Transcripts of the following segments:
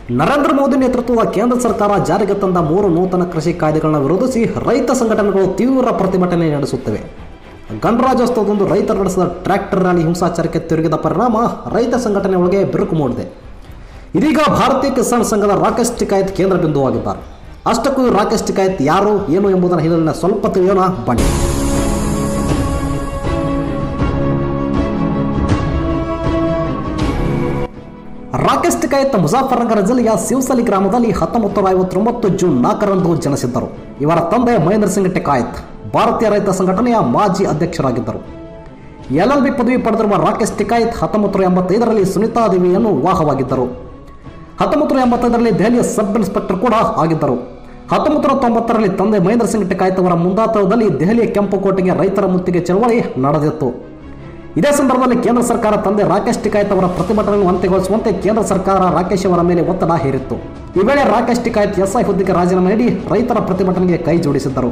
ನರೇಂದ್ರ ಮೋದಿ ನೇತೃತ್ವದ ಕೇಂದ್ರ ಸರ್ಕಾರ ಜಾರಿಗೆ ತಂದ ಮೂರು ನೂತನ ಕೃಷಿ ಕಾಯ್ದೆಗಳನ್ನು ವಿರೋಧಿಸಿ ರೈತ ಸಂಘಟನೆಗಳು ತೀವ್ರ ಪ್ರತಿಭಟನೆ ನಡೆಸುತ್ತಿವೆ ಗಣರಾಜ್ಯೋತ್ಸವದಂದು ರೈತರು ನಡೆಸಿದ ಟ್ರ್ಯಾಕ್ಟರ್ ರ್ಯಾಲಿ ಹಿಂಸಾಚಾರಕ್ಕೆ ತಿರುಗಿದ ಪರಿಣಾಮ ರೈತ ಸಂಘಟನೆಗಳಿಗೆ ಬಿರುಕು ಮೂಡಿದೆ ಇದೀಗ ಭಾರತೀಯ ಕಿಸಾನ್ ಸಂಘದ ರಾಕೇಶ್ ಟಿಕಾಯತ್ ಕೇಂದ್ರ ಬಿಂದುವಾಗಿದ್ದಾರೆ ಅಷ್ಟಕ್ಕೂ ಈ ರಾಕೇಶ್ ಟಿಕಾಯತ್ ಯಾರು ಏನು ಎಂಬುದರ ಹಿನ್ನೆಲೆಯ ಸ್ವಲ್ಪ ತಿಳಿಯೋಣ ಬನ್ನಿ ರಾಕೇಶ್ ಟಿಕಾಯತ್ ಮುಜಾಫರ್ನಗರ ಜಿಲ್ಲೆಯ ಶಿವಸಲಿ ಗ್ರಾಮದಲ್ಲಿ ಹತ್ತೊಂಬತ್ತು ನೂರ ಐವತ್ತೊಂಬತ್ತು ಜೂನ್ ನಾಲ್ಕರಂದು ಜನಿಸಿದ್ದರು ಇವರ ತಂದೆ ಮಹೇಂದ್ರ ಸಿಂಗ್ ಟಿಕಾಯತ್ ಭಾರತೀಯ ರೈತ ಸಂಘಟನೆಯ ಮಾಜಿ ಅಧ್ಯಕ್ಷರಾಗಿದ್ದರು ಎಲ್ ಎಲ್ ಬಿ ಪದವಿ ಪಡೆದಿರುವ ರಾಕೇಶ್ ಟಿಕಾಯತ್ ಹತ್ತೊಂಬತ್ತು ನೂರ ಎಂಬತ್ತೈದರಲ್ಲಿ ಸುನೀತಾ ದೇವಿಯನ್ನು ವಿವಾಹವಾಗಿದ್ದರು ಹತ್ತೊಂಬತ್ತು ನೂರ ಎಂಬತ್ತೈದರಲ್ಲಿ ದೆಹಲಿಯ ಸಬ್ ಇನ್ಸ್ಪೆಕ್ಟರ್ ಕೂಡ ಆಗಿದ್ದರು ಹತ್ತೊಂಬತ್ತು ನೂರ ತೊಂಬತ್ತರಲ್ಲಿ ತಂದೆ ಮಹೇಂದ್ರ ಸಿಂಗ್ ಟಿಕಾಯತ್ ಅವರ ಮುಂದಾತನದಲ್ಲಿ ದೆಹಲಿಯ ಕೆಂಪುಕೋಟೆಗೆ ರೈತರ ಮುತ್ತಿಗೆ ಚಳವಳಿ ನಡೆದಿತ್ತು ಇದೇ ಸಂದರ್ಭದಲ್ಲಿ ಕೇಂದ್ರ ಸರ್ಕಾರ ತಂದೆ ರಾಕೇಶ್ ಟಿಕಾಯತ್ ಅವರ ಪ್ರತಿಭಟನೆಯನ್ನು ಅಂತ್ಯಗೊಳಿಸುವಂತೆ ಕೇಂದ್ರ ಸರ್ಕಾರ ರಾಕೇಶ್ ಅವರ ಮೇಲೆ ಒತ್ತಡ ಹೇರಿತ್ತು ಈ ವೇಳೆ ರಾಕೇಶ್ ಟಿಕಾಯತ್ ಎಸ್ಐ ಹುದ್ದೆಗೆ ರಾಜೀನಾಮೆ ನೀಡಿ ರೈತರ ಪ್ರತಿಭಟನೆಗೆ ಕೈ ಜೋಡಿಸಿದ್ದರು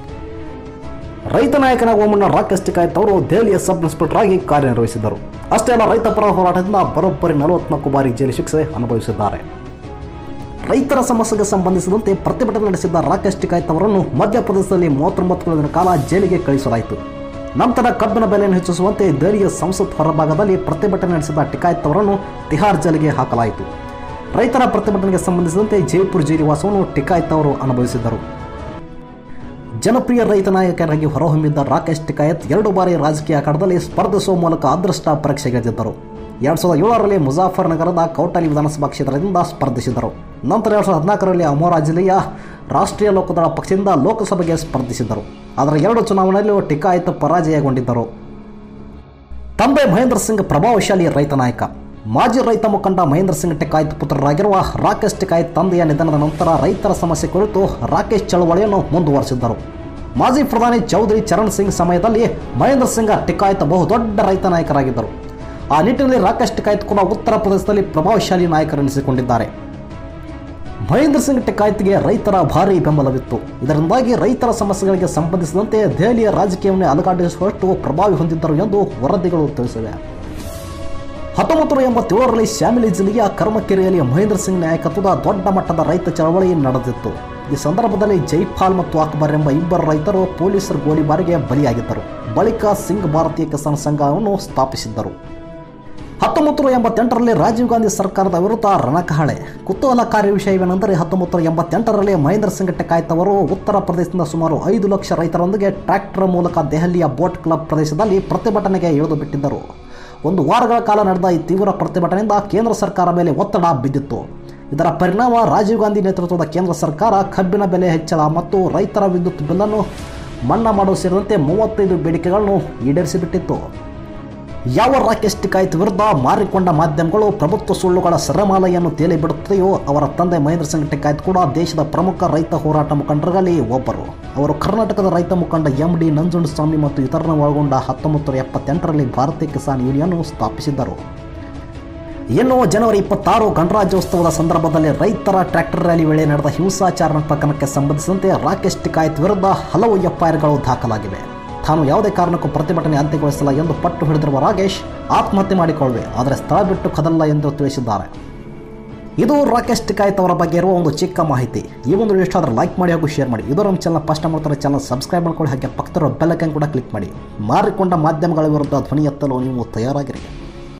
ರೈತ ನಾಯಕನಾಗುವ ಮುನ್ನ ರಾಕೇಶ್ ಟಿಕಾಯತ್ ಅವರು ದೆಹಲಿಯ ಸಬ್ ಇನ್ಸ್ಪೆಕ್ಟರ್ ಆಗಿ ಕಾರ್ಯನಿರ್ವಹಿಸಿದ್ದರು ಅಷ್ಟೇ ಅಲ್ಲ ರೈತ ಪರ ಹೋರಾಟದಿಂದ ಬರೋಬ್ಬರಿ ನಲವತ್ನಾಲ್ಕು ಬಾರಿ ಜೈಲು ಶಿಕ್ಷೆ ಅನುಭವಿಸಿದ್ದಾರೆ ರೈತರ ಸಮಸ್ಯೆಗೆ ಸಂಬಂಧಿಸಿದಂತೆ ಪ್ರತಿಭಟನೆ ನಡೆಸಿದ್ದ ರಾಕೇಶ್ ಟಿಕಾಯತ್ ಅವರನ್ನು ಮಧ್ಯಪ್ರದೇಶದಲ್ಲಿ ಮೂವತ್ತೊಂಬತ್ತು ದಿನ ಕಾಲ ಜೈಲಿಗೆ ಕಳಿಸಲಾಯಿತು ನಂತರ ಕಬ್ಬಿನ ಬೆಲೆಯನ್ನು ಹೆಚ್ಚಿಸುವಂತೆ ದೆಹಲಿಯ ಸಂಸತ್ ಹೊರಭಾಗದಲ್ಲಿ ಪ್ರತಿಭಟನೆ ನಡೆಸಿದ ಟಿಕಾಯತ್ ಅವರನ್ನು ತಿಹಾರ್ ಜೈಲಿಗೆ ಹಾಕಲಾಯಿತು ರೈತರ ಪ್ರತಿಭಟನೆಗೆ ಸಂಬಂಧಿಸಿದಂತೆ ಜೈಪುರ್ ಜೈಲಿವಾಸವನ್ನು ಟಿಕಾಯತ್ ಅವರು ಅನುಭವಿಸಿದ್ದರು ಜನಪ್ರಿಯ ರೈತ ನಾಯಕರಾಗಿ ಹೊರಹೊಮ್ಮಿದ್ದ ರಾಕೇಶ್ ಟಿಕಾಯತ್ ಎರಡು ಬಾರಿ ರಾಜಕೀಯ ಅಖಾಡದಲ್ಲಿ ಸ್ಪರ್ಧಿಸುವ ಮೂಲಕ ಅದೃಷ್ಟ ಪರೀಕ್ಷೆಗೆದ್ದಿದ್ದರು ಎರಡು ಸಾವಿರದ ಏಳರಲ್ಲಿ ಮುಜಾಫರ್ ನಗರದ ಕೌಟಲಿ ವಿಧಾನಸಭಾ ಕ್ಷೇತ್ರದಿಂದ ಸ್ಪರ್ಧಿಸಿದರು ನಂತರ ಎರಡು ಸಾವಿರದ ಹದಿನಾಲ್ಕರಲ್ಲಿ ಅಮೋರಾ ಜಿಲ್ಲೆಯ ರಾಷ್ಟ್ರೀಯ ಲೋಕದಳ ಪಕ್ಷದಿಂದ ಲೋಕಸಭೆಗೆ ಸ್ಪರ್ಧಿಸಿದರು ಆದರೆ ಎರಡು ಚುನಾವಣೆಯಲ್ಲೂ ಟಿಕಾಯತ್ ಪರಾಜಯಗೊಂಡಿದ್ದರು ತಂದೆ ಮಹೇಂದ್ರ ಸಿಂಗ್ ಪ್ರಭಾವಶಾಲಿ ರೈತ ನಾಯಕ ಮಾಜಿ ರೈತ ಮುಖಂಡ ಮಹೇಂದ್ರ ಸಿಂಗ್ ಟಿಕಾಯತ್ ಪುತ್ರರಾಗಿರುವ ರಾಕೇಶ್ ಟಿಕಾಯತ್ ತಂದೆಯ ನಿಧನದ ನಂತರ ರೈತರ ಸಮಸ್ಯೆ ಕುರಿತು ರಾಕೇಶ್ ಚಳವಳಿಯನ್ನು ಮುಂದುವರೆಸಿದ್ದರು ಮಾಜಿ ಪ್ರಧಾನಿ ಚೌಧರಿ ಚರಣ್ ಸಿಂಗ್ ಸಮಯದಲ್ಲಿ ಮಹೇಂದ್ರ ಸಿಂಗ್ ಟಿಕಾಯತ್ ಬಹುದೊಡ್ಡ ರೈತ ನಾಯಕರಾಗಿದ್ದರು ಆ ನಿಟ್ಟಿನಲ್ಲಿ ರಾಕೇಶ್ ಟಿಕಾಯತ್ ಕೂಡ ಉತ್ತರ ಪ್ರದೇಶದಲ್ಲಿ ಪ್ರಭಾವಶಾಲಿ ನಾಯಕರೆನಿಸಿಕೊಂಡಿದ್ದಾರೆ ಮಹೇಂದ್ರ ಸಿಂಗ್ ಟಿಕಾಯತ್ಗೆ ರೈತರ ಭಾರಿ ಬೆಂಬಲವಿತ್ತು ಇದರಿಂದಾಗಿ ರೈತರ ಸಮಸ್ಯೆಗಳಿಗೆ ಸಂಬಂಧಿಸಿದಂತೆ ದೆಹಲಿಯ ರಾಜಕೀಯವನ್ನು ಅಲುಗಾಡಿಸುವಷ್ಟು ಪ್ರಭಾವಿ ಹೊಂದಿದ್ದರು ಎಂದು ವರದಿಗಳು ತಿಳಿಸಿವೆ ಹತ್ತೊಂಬತ್ತು ನೂರ ಎಂಬತ್ತೇಳರಲ್ಲಿ ಶಾಮಿಲಿ ಜಿಲ್ಲೆಯ ಕರ್ಮಕೆರೆಯಲ್ಲಿ ಮಹೇಂದ್ರ ಸಿಂಗ್ ನಾಯಕತ್ವದ ದೊಡ್ಡ ಮಟ್ಟದ ರೈತ ಚಳವಳಿ ನಡೆದಿತ್ತು ಈ ಸಂದರ್ಭದಲ್ಲಿ ಜೈಪಾಲ್ ಮತ್ತು ಅಕ್ಬರ್ ಎಂಬ ಇಬ್ಬರು ರೈತರು ಪೊಲೀಸರ ಗೋಲಿಬಾರಿಗೆ ಬಲಿಯಾಗಿದ್ದರು ಬಳಿಕ ಸಿಂಗ್ ಭಾರತೀಯ ಕಿಸಾನ್ ಸಂಘವನ್ನು ಸ್ಥಾಪಿಸಿದ್ದರು ಹತ್ತೊಂಬತ್ತು ನೂರ ಎಂಬತ್ತೆಂಟರಲ್ಲಿ ರಾಜೀವ್ ಗಾಂಧಿ ಸರ್ಕಾರದ ವಿರುದ್ಧ ರಣಕಹಳೆ ಕುತೂಹಲಕಾರಿ ವಿಷಯವೇನೆಂದರೆ ಹತ್ತೊಂಬತ್ತು ನೂರ ಎಂಬತ್ತೆಂಟರಲ್ಲಿ ಮಹೇಂದ್ರ ಸಿಂಗ್ ಟಿಕಾಯತ್ ಅವರು ಉತ್ತರ ಪ್ರದೇಶದಿಂದ ಸುಮಾರು ಐದು ಲಕ್ಷ ರೈತರೊಂದಿಗೆ ಟ್ರ್ಯಾಕ್ಟರ್ ಮೂಲಕ ದೆಹಲಿಯ ಬೋಟ್ ಕ್ಲಬ್ ಪ್ರದೇಶದಲ್ಲಿ ಪ್ರತಿಭಟನೆಗೆ ಇಳಿದು ಬಿಟ್ಟಿದ್ದರು ಒಂದು ವಾರಗಳ ಕಾಲ ನಡೆದ ಈ ತೀವ್ರ ಪ್ರತಿಭಟನೆಯಿಂದ ಕೇಂದ್ರ ಸರ್ಕಾರ ಮೇಲೆ ಒತ್ತಡ ಬಿದ್ದಿತ್ತು ಇದರ ಪರಿಣಾಮ ರಾಜೀವ್ ಗಾಂಧಿ ನೇತೃತ್ವದ ಕೇಂದ್ರ ಸರ್ಕಾರ ಕಬ್ಬಿನ ಬೆಲೆ ಹೆಚ್ಚಳ ಮತ್ತು ರೈತರ ವಿದ್ಯುತ್ ಬಿಲ್ಲನ್ನು ಮನ್ನಾ ಮಾಡುವ ಸೇರಿದಂತೆ ಮೂವತ್ತೈದು ಬೇಡಿಕೆಗಳನ್ನು ಈಡೇರಿಸಿಬಿಟ್ಟಿತ್ತು ಯಾವ ರಾಕೇಶ್ ಟಿಕಾಯತ್ ವಿರುದ್ಧ ಮಾರಿಕೊಂಡ ಮಾಧ್ಯಮಗಳು ಪ್ರಭುತ್ವ ಸುಳ್ಳುಗಳ ಸರಮಾಲೆಯನ್ನು ತೇಲಿಬಿಡುತ್ತದೆಯೋ ಅವರ ತಂದೆ ಮಹೇಂದ್ರ ಸಿಂಗ್ ಟಿಕಾಯತ್ ಕೂಡ ದೇಶದ ಪ್ರಮುಖ ರೈತ ಹೋರಾಟ ಮುಖಂಡರಲ್ಲಿ ಒಬ್ಬರು ಅವರು ಕರ್ನಾಟಕದ ರೈತ ಮುಖಂಡ ಎಂ ಡಿ ನಂಜುಂಡಸ್ವಾಮಿ ಮತ್ತು ಇತರರನ್ನು ಒಳಗೊಂಡ ಹತ್ತೊಂಬತ್ತು ನೂರ ಎಪ್ಪತ್ತೆಂಟರಲ್ಲಿ ಭಾರತೀಯ ಕಿಸಾನ್ ಯೂನಿಯನ್ ಸ್ಥಾಪಿಸಿದ್ದರು ಇನ್ನು ಜನವರಿ ಇಪ್ಪತ್ತಾರು ಗಣರಾಜ್ಯೋತ್ಸವದ ಸಂದರ್ಭದಲ್ಲಿ ರೈತರ ಟ್ರ್ಯಾಕ್ಟರ್ ರ್ಯಾಲಿ ವೇಳೆ ನಡೆದ ಹಿಂಸಾಚಾರ ಪ್ರಕರಣಕ್ಕೆ ಸಂಬಂಧಿಸಿದಂತೆ ರಾಕೇಶ್ ಟಿಕಾಯತ್ ವಿರುದ್ಧ ಹಲವು ಎಫ್ಐಆರ್ಗಳು ದಾಖಲಾಗಿವೆ ತಾನು ಯಾವುದೇ ಕಾರಣಕ್ಕೂ ಪ್ರತಿಭಟನೆ ಅಂತ್ಯಗೊಳಿಸಲ್ಲ ಎಂದು ಪಟ್ಟು ಹಿಡಿದಿರುವ ರಾಕೇಶ್ ಆತ್ಮಹತ್ಯೆ ಮಾಡಿಕೊಳ್ಳುವೆ ಆದರೆ ಸ್ಥಳ ಬಿಟ್ಟು ಕದಲ್ಲ ಎಂದು ತಿಳಿಸಿದ್ದಾರೆ ಇದು ರಾಕೇಶ್ ಟಿಕಾಯತ್ ಅವರ ಬಗ್ಗೆ ಇರುವ ಒಂದು ಚಿಕ್ಕ ಮಾಹಿತಿ ಈ ಒಂದು ಇಷ್ಟ ಆದರೆ ಲೈಕ್ ಮಾಡಿ ಹಾಗೂ ಶೇರ್ ಮಾಡಿ ಇದು ನಮ್ಮ ಚಾನಲ್ ಫಸ್ಟ್ ಮಾಡ್ತಾರೆ ಚಾನಲ್ ಸಬ್ಸ್ಕ್ರೈಬ್ ಮಾಡ್ಕೊಳ್ಳಿ ಹಾಗೆ ಪಕ್ಕದಲ್ಲಿರೋ ಬೆಲ್ ಐಕನ್ ಕೂಡ ಕ್ಲಿಕ್ ಮಾಡಿ ಮಾರಿಕೊಂಡ ಮಾಧ್ಯಮಗಳ ವಿರುದ್ಧ ಧ್ವನಿ ಎತ್ತಲು ನೀವು ತಯಾರಾಗಿರಿ